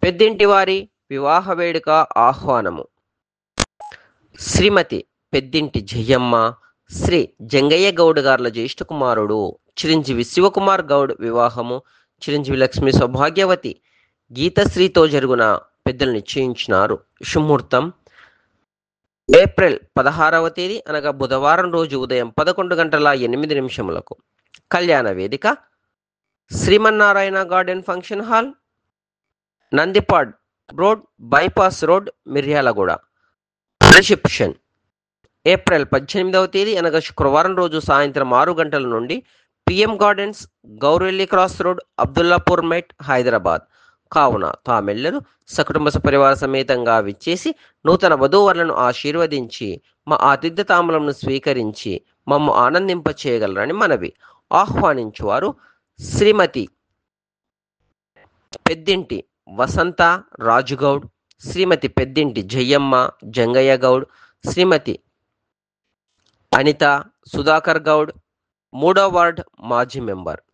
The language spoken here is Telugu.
పెద్దింటి వారి వివాహ వేడుక ఆహ్వానము శ్రీమతి పెద్దింటి జయమ్మ శ్రీ జంగయ్య గౌడ్ గార్ల జ్యేష్ఠ కుమారుడు చిరంజీవి శివకుమార్ గౌడ్ వివాహము చిరంజీవి లక్ష్మి సౌభాగ్యవతి గీతశ్రీతో జరుగున పెద్దలు నిశ్చయించినారు శుముహూర్తం ఏప్రిల్ పదహారవ తేదీ అనగా బుధవారం రోజు ఉదయం పదకొండు గంటల ఎనిమిది నిమిషములకు కళ్యాణ వేదిక Srimannarayana garden function hall Nandipad road bypass road Miryalaguda reception April పద్దెనిమిదవ తేదీ అనగా శుక్రవారం రోజు సాయంత్రం ఆరు గంటల నుండి PM gardens Gowrelli cross road Abdullapurmet Hyderabad కావున తామెల్లరూ సకుటుంబ సపరివార సమేతంగా విచ్చేసి నూతన వధూవరులను ఆశీర్వదించి మా ఆతిథ్య తాంబూలంను స్వీకరించి మమ్ము ఆనందింప చేయగలరని మనవి ఆహ్వానించువారు శ్రీమతి పెద్దింటి వసంత రాజుగౌడ్ శ్రీమతి పెద్దింటి జయ్యమ్మ జంగయ్య గౌడ్ శ్రీమతి అనిత సుధాకర్ గౌడ్ మూడో వార్డ్ మాజీ మెంబర్